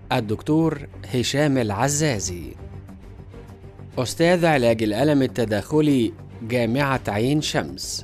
الدكتور هشام العزازي أستاذ علاج الألم التداخلي جامعة عين شمس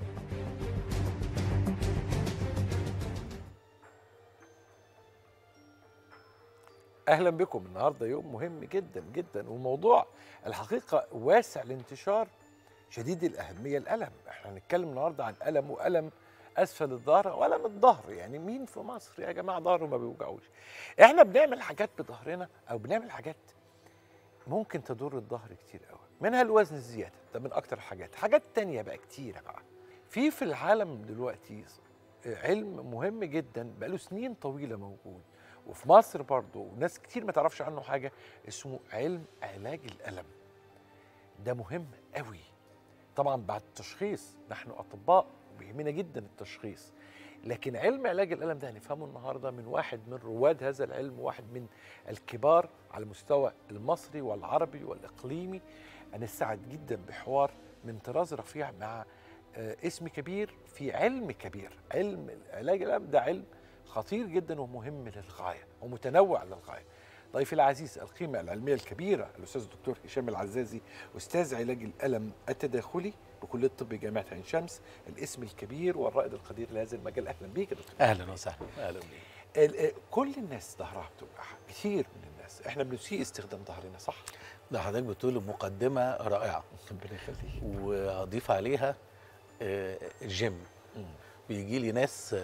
اهلا بكم النهارده يوم مهم جدا جدا وموضوع الحقيقه واسع الانتشار شديد الاهميه الالم احنا هنتكلم النهارده عن الم والم اسفل الظهر والم الظهر يعني مين في مصر يا جماعه ظهره ما بيوجعوش احنا بنعمل حاجات بظهرنا او بنعمل حاجات ممكن تضر الظهر كتير قوي منها الوزن الزياده ده من اكتر الحاجات حاجات تانية بقى كتيره بقى في في العالم دلوقتي علم مهم جدا بقاله سنين طويله موجود وفي مصر برضه وناس كتير ما تعرفش عنه حاجه اسمه علم علاج الالم ده مهم قوي طبعا بعد التشخيص نحن اطباء بيهمنا جدا التشخيص لكن علم علاج الالم ده هنفهمه النهارده من واحد من رواد هذا العلم واحد من الكبار على المستوى المصري والعربي والاقليمي انا سعد جدا بحوار من طراز رفيع مع اسم كبير في علم كبير علم علاج الالم ده علم خطير جدا ومهم للغايه ومتنوع للغايه. ضيفي العزيز القيمه العلميه الكبيره الاستاذ الدكتور هشام العزازي استاذ علاج الالم التداخلي بكليه الطب جامعه عين شمس الاسم الكبير والرائد القدير لهذا المجال اهلا بيك يا دكتور. اهلا وسهلا اهلا بيك. كل الناس ظهرها بتوجع كتير من الناس احنا بنسيء استخدام ظهرنا صح؟ ده حضرتك بتقول مقدمه رائعه ربنا يخليك واضيف عليها الجيم بيجي لي ناس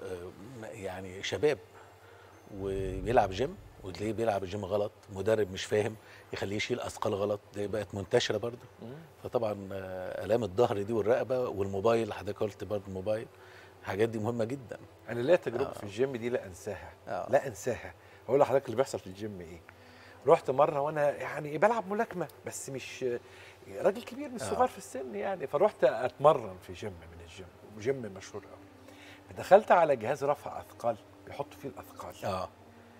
يعني شباب وبيلعب جيم وتلاقيه بيلعب الجيم غلط مدرب مش فاهم يخليه يشيل اثقال غلط دي بقت منتشره برضه فطبعا الام الظهر دي والرقبه والموبايل حضرتك قلت برضه الموبايل الحاجات دي مهمه جدا انا ليا تجربه آه. في الجيم دي لا انساها آه. لا انساها هقول لحضرتك اللي بيحصل في الجيم ايه رحت مره وانا يعني بلعب ملاكمه بس مش راجل كبير مش صغير آه. في السن يعني فرحت اتمرن في جيم من الجيم وجيم مشهور قوي دخلت على جهاز رفع اثقال بيحطوا فيه الاثقال اه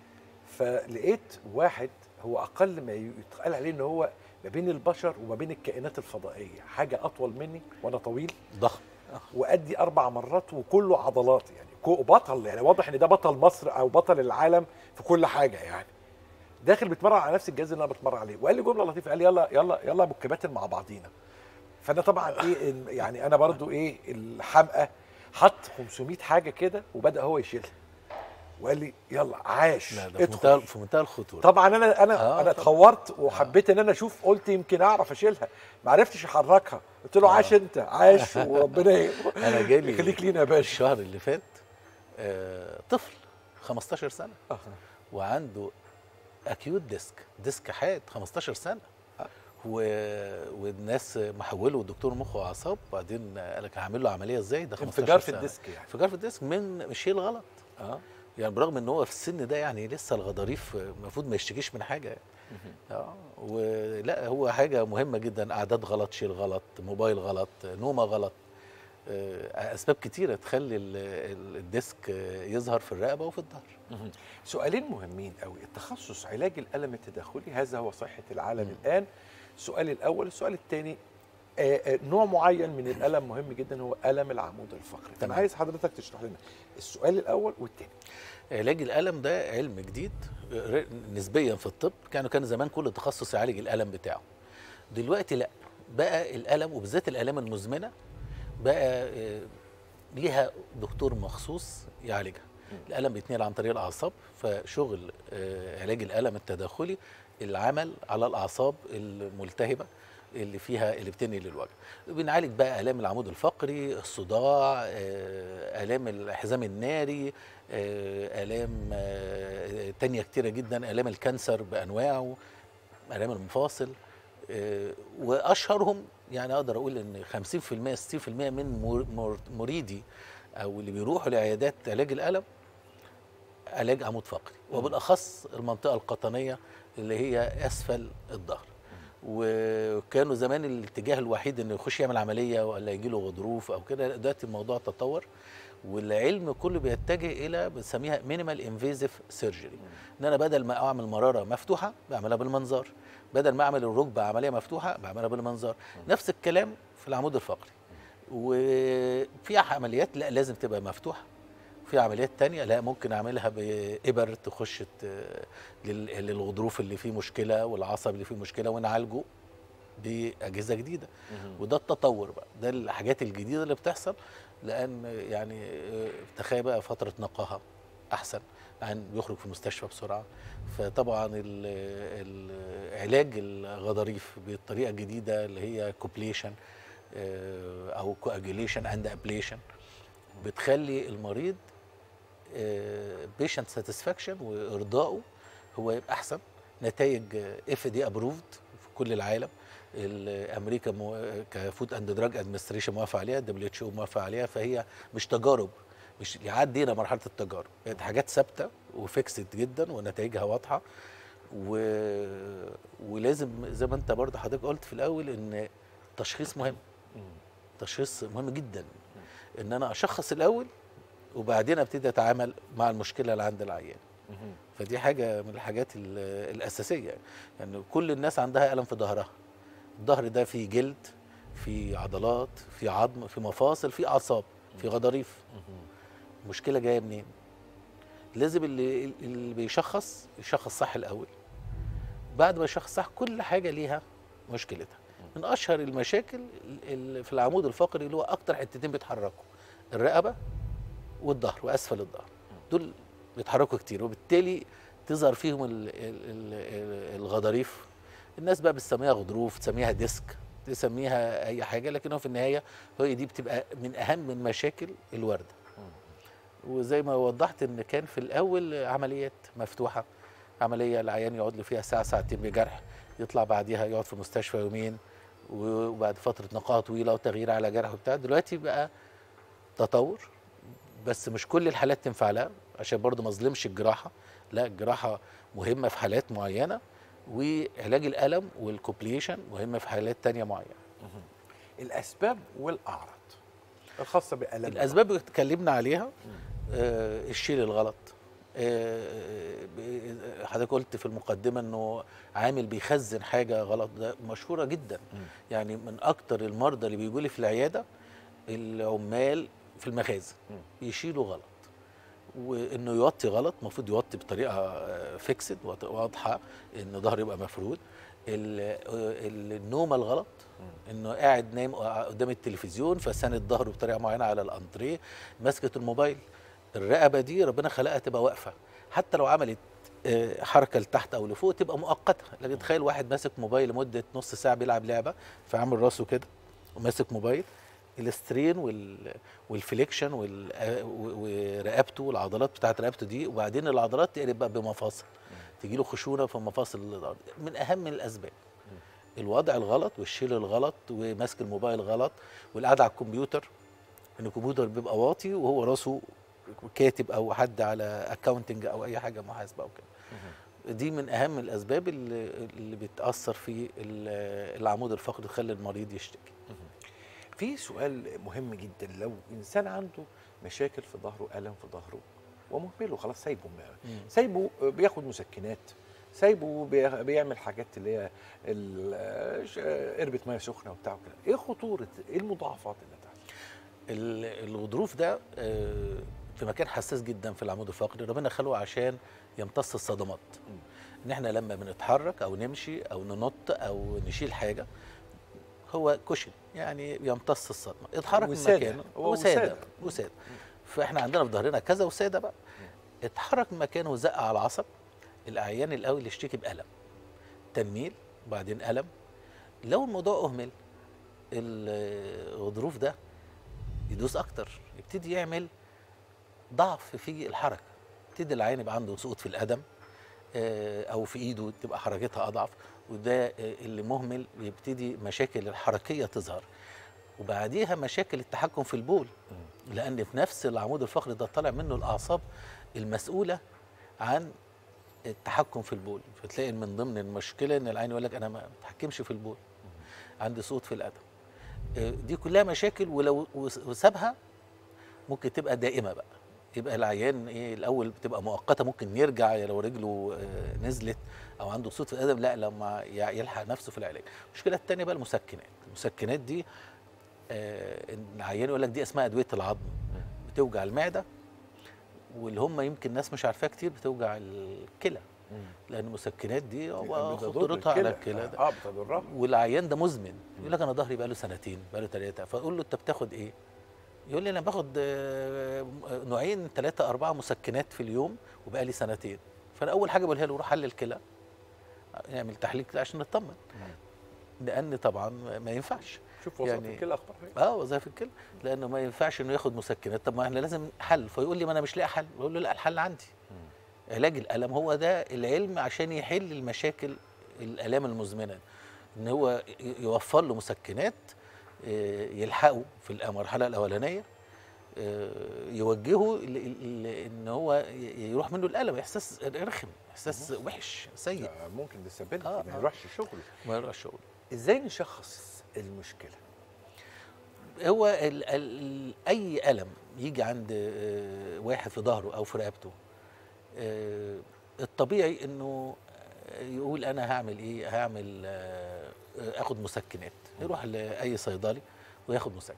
فلقيت واحد هو اقل ما يتقال عليه ان هو ما بين البشر وما بين الكائنات الفضائيه حاجه اطول مني وانا طويل ضخم وادي اربع مرات وكله عضلات يعني بطل يعني واضح ان ده بطل مصر او بطل العالم في كل حاجه يعني داخل بيتمرن على نفس الجهاز اللي انا بتمرن عليه وقال لي جمله لطيفه قال لي يلا يلا يلا ابو الكباتن مع بعضينا فانا طبعا ايه يعني انا برضو ايه الحمقى حط 500 حاجه كده وبدا هو يشيلها وقال لي يلا عاش لا ده في منتهى في منتهى الخطوره طبعا انا انا آه انا اتخورت وحبيت ان انا اشوف قلت يمكن اعرف اشيلها ما عرفتش احركها قلت له عاش انت عاش وربنا انا جالي يخليك لينا يا باشا الشهر اللي فات آه طفل 15 سنه آه. وعنده اكيوت ديسك ديسك حاد 15 سنه و... والناس محوله دكتور مخ واعصاب وبعدين قال لك هعمل له عمليه ازاي ده 15 انفجار في الديسك يعني انفجار في الديسك من الشيء الغلط اه يعني برغم ان هو في السن ده يعني لسه الغضاريف المفروض ما يشتكيش من حاجه يعني. اه ولا هو حاجه مهمه جدا اعداد غلط شيل غلط موبايل غلط نومه غلط اسباب كتيره تخلي الديسك يظهر في الرقبه وفي الظهر سؤالين مهمين قوي التخصص علاج الالم التداخلي هذا هو صحه العالم م. الان السؤال الاول السؤال الثاني نوع معين من الالم مهم جدا هو الم العمود الفقري انا عايز حضرتك تشرح لنا السؤال الاول والثاني علاج الالم ده علم جديد نسبيا في الطب كانوا كان زمان كل تخصص يعالج الالم بتاعه دلوقتي لا بقى الالم وبالذات الالام المزمنه بقى ليها دكتور مخصوص يعالجها الالم بيتنقل عن طريق الاعصاب فشغل علاج الالم التداخلي العمل على الاعصاب الملتهبه اللي فيها اللي بتنقل الوجع بنعالج بقى الام العمود الفقري الصداع الام الحزام الناري الام تانية كتيره جدا الام الكانسر بانواعه الام المفاصل واشهرهم يعني اقدر اقول ان 50% 60% من مريدي او اللي بيروحوا لعيادات علاج الالم علاج عمود فقري وبالاخص المنطقه القطنيه اللي هي اسفل الظهر وكانوا زمان الاتجاه الوحيد انه يخش يعمل عمليه ولا يجي له غضروف او كده دلوقتي الموضوع تطور والعلم كله بيتجه الى بنسميها مينيمال انفيزيف سيرجري ان انا بدل ما اعمل مراره مفتوحه بعملها بالمنظار بدل ما اعمل الركبه عمليه مفتوحه بعملها بالمنظار نفس الكلام في العمود الفقري وفي عمليات لا لازم تبقى مفتوحه في عمليات تانية لا ممكن اعملها بإبر تخش ت- لل- للغضروف اللي فيه مشكلة والعصب اللي فيه مشكلة ونعالجه بأجهزة جديدة وده التطور بقى ده الحاجات الجديدة اللي بتحصل لأن يعني آه، تخيل بقى فترة نقاهة أحسن عن بيخرج في المستشفى بسرعة فطبعا ال- ال- علاج الغضاريف بالطريقة الجديدة اللي هي كوبليشن أو كواجوليشن أند أبليشن بتخلي المريض بيشنت ساتسفاكشن وارضائه هو يبقى احسن نتائج اف دي ابروفد في كل العالم ال- امريكا مو... كفود اند دراج ادمنستريشن موافق عليها الدبليو اتش او موافق عليها فهي مش تجارب مش عدينا مرحله التجارب بقت حاجات ثابته وفيكسد جدا ونتائجها واضحه و... ولازم زي ما انت برضه حضرتك قلت في الاول ان التشخيص مهم تشخيص مهم جدا ان انا اشخص الاول وبعدين ابتدي اتعامل مع المشكله اللي عند العيان فدي حاجه من الحاجات ال- الاساسيه يعني كل الناس عندها الم في ظهرها الظهر ده فيه جلد فيه عضلات فيه عظم فيه مفاصل فيه اعصاب فيه غضاريف المشكله جايه منين لازم اللي اللي بيشخص يشخص صح الاول بعد ما يشخص صح كل حاجه ليها مشكلتها من اشهر المشاكل اللي في العمود الفقري اللي هو اكتر حتتين بيتحركوا الرقبه والظهر واسفل الظهر دول بيتحركوا كتير وبالتالي تظهر فيهم ال ال ال الغضاريف الناس بقى بتسميها غضروف تسميها ديسك تسميها اي حاجه لكن هو في النهايه هي دي بتبقى من اهم المشاكل الوارده وزي ما وضحت ان كان في الاول عمليات مفتوحه عمليه العيان يقعد له فيها ساعه ساعتين بجرح يطلع بعديها يقعد في المستشفى يومين وبعد فتره نقاهه طويله وتغيير على جرح وبتاع دلوقتي بقى تطور بس مش كل الحالات تنفع لها عشان برضه ما اظلمش الجراحه لا الجراحه مهمه في حالات معينه وعلاج الالم والكوبليشن مهمه في حالات تانية معينه الاسباب والاعراض الخاصه بالم الاسباب اللي اتكلمنا عليها آه الشيل الغلط آه، ب- حضرتك قلت في المقدمه انه عامل بيخزن حاجه غلط ده مشهوره جدا يعني من اكتر المرضى اللي بيجوا لي في العياده العمال في المخازن يشيلوا غلط وانه يوطي غلط المفروض يوطي بطريقه فيكسد واضحه ان ظهره يبقى مفرود ال- ال- النومه الغلط انه قاعد نايم قدام التلفزيون فساند ظهره بطريقه معينه على الانتريه ماسكه الموبايل الرقبه دي ربنا خلقها تبقى واقفه حتى لو عملت آه، حركه لتحت او لفوق تبقى مؤقته لكن تخيل واحد ماسك موبايل لمده نص ساعه بيلعب لعبه فعامل راسه كده وماسك موبايل السترين وال والفليكشن وال- آه، و- ورقبته والعضلات بتاعت رقبته دي وبعدين العضلات تقلب بقى بمفاصل تجي له خشونه في مفاصل من اهم الاسباب الوضع الغلط والشيل الغلط وماسك الموبايل غلط والقعده على الكمبيوتر ان الكمبيوتر بيبقى واطي وهو راسه كاتب او حد على اكاونتنج او اي حاجه محاسبه او كده دي من اهم الاسباب اللي, اللي بتاثر في ال- العمود الفقري تخلي المريض يشتكي في سؤال مهم جدا لو انسان عنده مشاكل في ظهره الم في ظهره ومهمله خلاص سايبه مم. سايبه بياخد مسكنات سايبه بي- بيعمل حاجات اللي هي ال- ش- قربة ميه سخنه وبتاع وكده ايه خطوره ايه المضاعفات اللي هتحصل ال- الغضروف ده آه، في مكان حساس جدا في العمود الفقري ربنا خلقه عشان يمتص الصدمات ان احنا لما بنتحرك او نمشي او ننط او نشيل حاجه هو كشن يعني يمتص الصدمه اتحرك من وسادة. مكانه هو وساده وسادة. وساده فاحنا عندنا في ظهرنا كذا وساده بقى اتحرك من مكانه وزق على العصب الاعيان الاول يشتكي بالم تنميل وبعدين الم لو الموضوع اهمل الغضروف ده يدوس اكتر يبتدي يعمل ضعف في الحركه يبتدي العين يبقى عنده سقوط في القدم آه، او في ايده تبقى حركتها اضعف وده آه، اللي مهمل بيبتدي مشاكل الحركيه تظهر وبعديها مشاكل التحكم في البول لان في نفس العمود الفقري ده طالع منه الاعصاب المسؤوله عن التحكم في البول فتلاقي من ضمن المشكله ان العين يقول لك انا ما بتحكمش في البول عندي صوت في القدم آه، دي كلها مشاكل ولو وس- وسابها ممكن تبقى دائمه بقى يبقى العيان ايه الاول بتبقى مؤقته ممكن يرجع لو رجله آه، نزلت او عنده صوت في القدم لا لما ي- يلحق نفسه في العلاج المشكله الثانيه بقى المسكنات المسكنات دي آه، إن العيان يقول لك دي اسمها ادويه العظم بتوجع المعده واللي هم يمكن ناس مش عارفاها كتير بتوجع الكلى لان المسكنات دي هو بتضر خطورتها على الكلى. الكلى ده. اه بتضرها والعيان ده مزمن يقول لك انا ظهري بقاله سنتين بقاله ثلاثه فاقول له انت بتاخد ايه؟ يقول لي انا باخد آه، نوعين ثلاثه اربعه مسكنات في اليوم وبقالي سنتين فانا اول حاجه بقولها له روح حلل الكلى نعمل تحليل كده عشان نطمن لان طبعا ما ينفعش شوف وظائف يعني- الكلى اخبارها ايه اه وظائف الكلى لانه ما ينفعش انه ياخد مسكنات طب ما احنا لازم حل فيقول لي ما انا مش لاقي حل بقول له لا الحل عندي علاج الالم هو ده العلم عشان يحل المشاكل الالام المزمنه ان هو ي- يوفر له مسكنات آه، يلحقه في المرحله الاولانيه آه، يوجهه ل- ل- ان هو ي- يروح منه الالم احساس رخم احساس وحش سيء ده ممكن ديسابيلتي آه، ما آه. يروحش شغله ما يروحش شغل ازاي نشخص المشكله هو ال ال اي الم يجي عند آه، واحد في ظهره او في رقبته آه، الطبيعي انه يقول انا هعمل ايه هعمل آه، اخد مسكنات يروح لاي صيدلي وياخد مسكن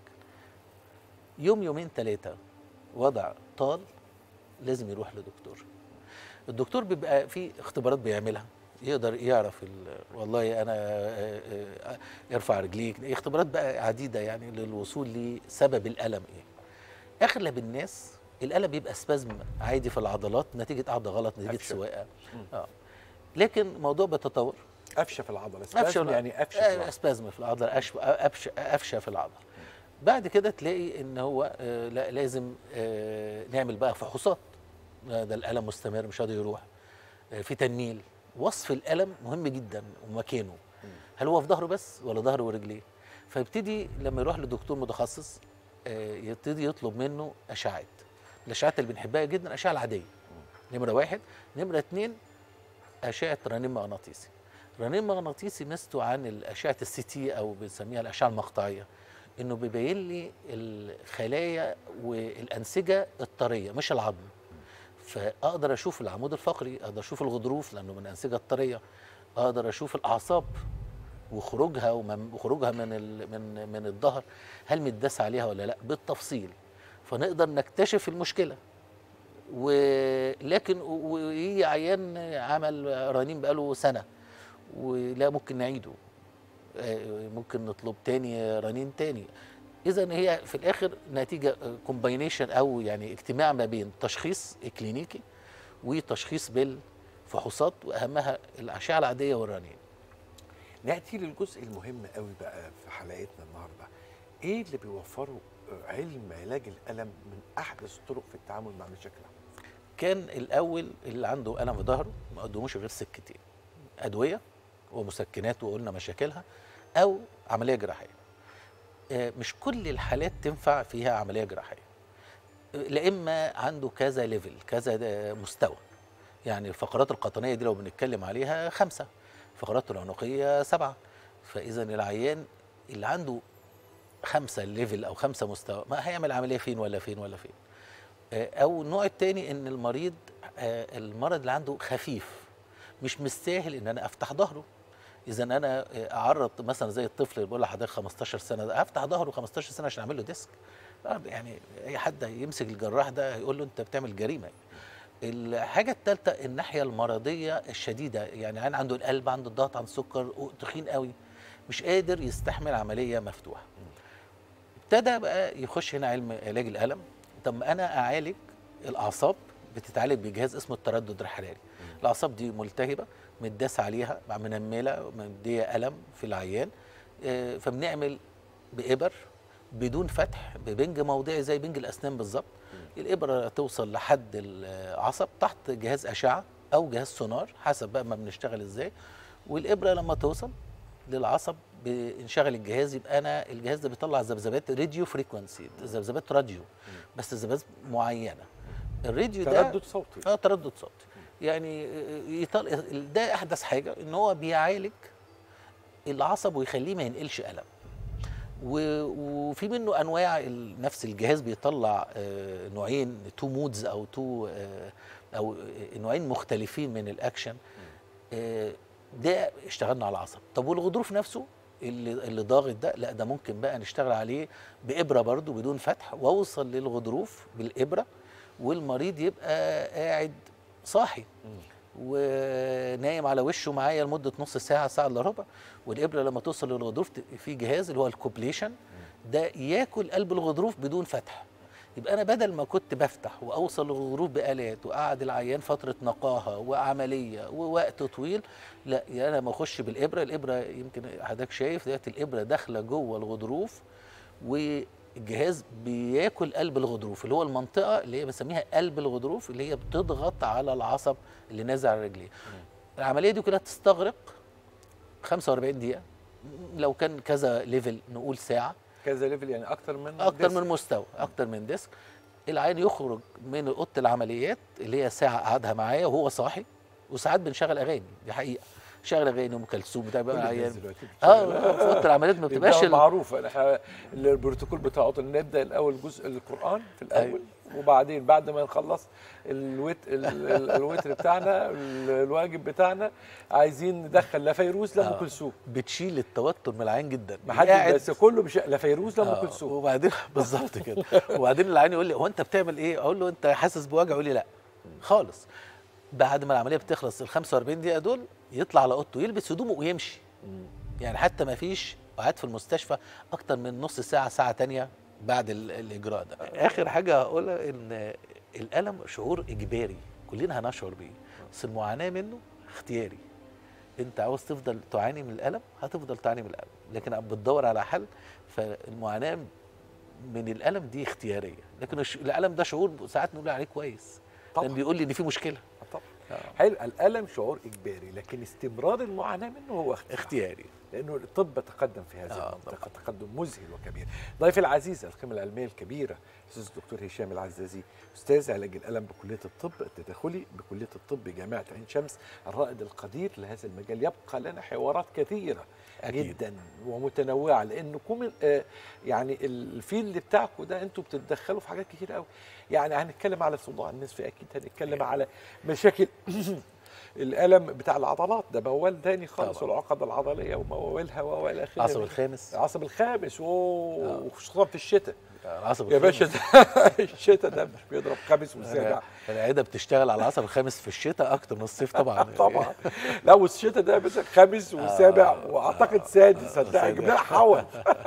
يوم يومين ثلاثه وضع طال لازم يروح لدكتور الدكتور بيبقى في اختبارات بيعملها يقدر يعرف ال- والله انا آه، آه، ارفع رجليك اختبارات بقى عديده يعني للوصول لسبب الالم ايه اغلب الناس الالم بيبقى سبازم عادي في العضلات نتيجه قعده غلط نتيجه قفشة. سواقه اه لكن الموضوع بيتطور قفشه في العضله قفشه سبازم في يعني قفشه في آه، العضله سبازم في العضله قفشه قفشه قفشه في العضله بعد كده تلاقي ان هو آه، لا لازم آه، نعمل بقى فحوصات آه، ده الالم مستمر مش قادر يروح آه، في تنميل وصف الالم مهم جدا ومكانه هل هو في ظهره بس ولا ظهره ورجليه فيبتدي لما يروح لدكتور متخصص آه، يبتدي يطلب منه اشعات الاشعات اللي بنحبها جدا الاشعه العاديه نمره واحد نمره اتنين اشعه رنين مغناطيسي رنين مغناطيسي ميزته عن الاشعه السي تي او بنسميها الاشعه المقطعيه انه بيبين لي الخلايا والانسجه الطريه مش العظم فاقدر اشوف العمود الفقري اقدر اشوف الغضروف لانه من الانسجه الطريه اقدر اشوف الاعصاب وخروجها ومن- وخروجها من ال- من من الظهر هل متداس عليها ولا لا بالتفصيل فنقدر نكتشف المشكله ولكن ويجي عيان عمل رنين بقاله سنه ولا ممكن نعيده آه، ممكن نطلب تاني رنين تاني اذا هي في الاخر نتيجه كومباينيشن او يعني اجتماع ما بين تشخيص كلينيكي وتشخيص بالفحوصات واهمها الاشعه العاديه والرنين ناتي للجزء المهم قوي بقى في حلقتنا النهارده ايه اللي بيوفره آه، علم علاج الالم من احدث الطرق في التعامل مع مشاكل كان الاول اللي عنده الم في ظهره ما قدموش غير سكتين ادويه ومسكنات وقلنا مشاكلها او عمليه جراحيه آه، مش كل الحالات تنفع فيها عمليه جراحيه آه، لا اما عنده كذا ليفل كذا ده مستوى يعني الفقرات القطنيه دي لو بنتكلم عليها خمسه الفقرات العنقيه سبعه فاذا العيان اللي عنده خمسه ليفل او خمسه مستوى ما هيعمل عمليه فين ولا فين ولا فين آه، او النوع الثاني ان المريض آه، المرض اللي عنده خفيف مش مستاهل ان انا افتح ظهره اذا انا آه، اعرض مثلا زي الطفل اللي بقول لحضرتك 15 سنه ده افتح ظهره 15 سنه عشان اعمل له ديسك آه، يعني اي حد هيمسك الجراح ده هيقول له انت بتعمل جريمه الحاجه الثالثه الناحيه المرضيه الشديده يعني عين عنده القلب عنده الضغط عنده السكر تخين قوي مش قادر يستحمل عمليه مفتوحه ابتدى بقى يخش هنا علم علاج الالم طب ما انا اعالج الاعصاب بتتعالج بجهاز اسمه التردد الحراري الاعصاب دي ملتهبه متداس عليها مع منمله مديه الم في العيان آه، فبنعمل بابر بدون فتح ببنج موضعي زي بنج الاسنان بالظبط الابره توصل لحد العصب تحت جهاز اشعه او جهاز سونار حسب بقى ما بنشتغل ازاي والابره لما توصل للعصب بنشغل الجهاز يبقى انا الجهاز ده بيطلع ذبذبات راديو فريكونسي ذبذبات راديو بس ذبذبات معينه الراديو ده تردد صوتي اه تردد صوتي يعني يطل... ده احدث حاجه ان هو بيعالج العصب ويخليه ما ينقلش الم و... وفي منه انواع ال- نفس الجهاز بيطلع آه، نوعين تو مودز او تو آه، او آه، نوعين مختلفين من الاكشن آه، ده اشتغلنا على العصب طب والغضروف نفسه اللي اللي ضاغط ده لا ده ممكن بقى نشتغل عليه بابره برضو بدون فتح واوصل للغضروف بالابره والمريض يبقى قاعد صاحي ونايم على وشه معايا لمده نص ساعه ساعه الا ربع والابره لما توصل للغضروف ت- في جهاز اللي هو الكوبليشن ده ياكل قلب الغضروف بدون فتح يبقى انا بدل ما كنت بفتح واوصل للغضروف بالات واقعد العيان فتره نقاهه وعمليه ووقت طويل لا يعني انا ما اخش بالابره الابره يمكن حضرتك شايف دلوقتي الابره داخله جوه الغضروف والجهاز بياكل قلب الغضروف اللي هو المنطقه اللي هي بسميها قلب الغضروف اللي هي بتضغط على العصب اللي نازل على رجليه العمليه دي كلها تستغرق 45 دقيقه لو كان كذا ليفل نقول ساعه كذا ليفل يعني اكتر من اكتر ديسك. من مستوى اكتر من ديسك العيان يخرج من اوضه العمليات اللي هي ساعه قعدها معايا وهو صاحي وساعات بنشغل اغاني دي حقيقه شغل اغاني ام كلثوم بتاع كل بقى الناس العيان دلوقتي اه بتشتغل. في اوضه العمليات ما بتبقاش بتبقاش ال- معروفه احنا البروتوكول بتاعه نبدا الاول جزء القران في الاول أيوة. وبعدين بعد ما نخلص الوت ال- ال- الوتر بتاعنا ال- الواجب بتاعنا عايزين ندخل لا فيروز لا ام آه. كلثوم بتشيل التوتر من العين جدا ما حد قاعد- بس كله مش لا فيروز لا ام آه، كلثوم وبعدين بالظبط كده وبعدين العيان يقول لي هو انت بتعمل ايه اقول له انت حاسس بوجع يقول لي لا خالص بعد ما العمليه بتخلص ال 45 دقيقه دول يطلع على اوضته يلبس هدومه ويمشي يعني حتى ما فيش قعد في المستشفى اكتر من نص ساعه ساعه تانية بعد ال- الاجراء ده اخر حاجه هقولها ان الالم شعور اجباري كلنا هنشعر بيه بس المعاناه منه اختياري انت عاوز تفضل تعاني من الالم هتفضل تعاني من الالم لكن بتدور على حل فالمعاناه من الالم دي اختياريه لكن الش- الالم ده شعور ساعات نقول عليه كويس طبعاً. لان بيقول لي ان في مشكله طبعا حلو الالم شعور اجباري لكن استمرار المعاناه منه هو اختيار اختياري لانه الطب تقدم في هذه آه، المنطقه تقدم مذهل وكبير ضيفي العزيز القيمه العلميه الكبيره الاستاذ الدكتور هشام العزازي استاذ علاج الالم بكليه الطب التداخلي بكليه الطب جامعه عين شمس الرائد القدير لهذا المجال يبقى لنا حوارات كثيره أكيد. جدا ومتنوعه لانكم آه، يعني الفيلد بتاعكم ده انتوا بتتدخلوا في حاجات كتير قوي يعني هنتكلم على صداع النصفي اكيد هنتكلم على مشاكل الالم بتاع العضلات ده موال تاني خالص طبعاً. والعقد العضليه وموالها والى اخره العصب الخامس العصب الخامس اوه وخصوصا في الشتاء العصب يا الخامس. باشا ده الشتاء ده مش بيضرب خامس وسابع أنا- العياده بتشتغل على العصب الخامس في الشتاء اكتر من الصيف طبعا طبعا لا والشتاء ده يا باشا خامس وسابع واعتقد سادس صدقني سادس. جميع حول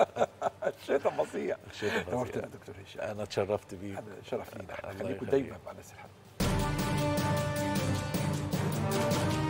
الشتاء فظيع الشتاء فظيع. نورتنا يا دكتور هشام انا اتشرفت بيه أنا شرف لينا الله خليكم يخليك. دايما مع ناس الحمد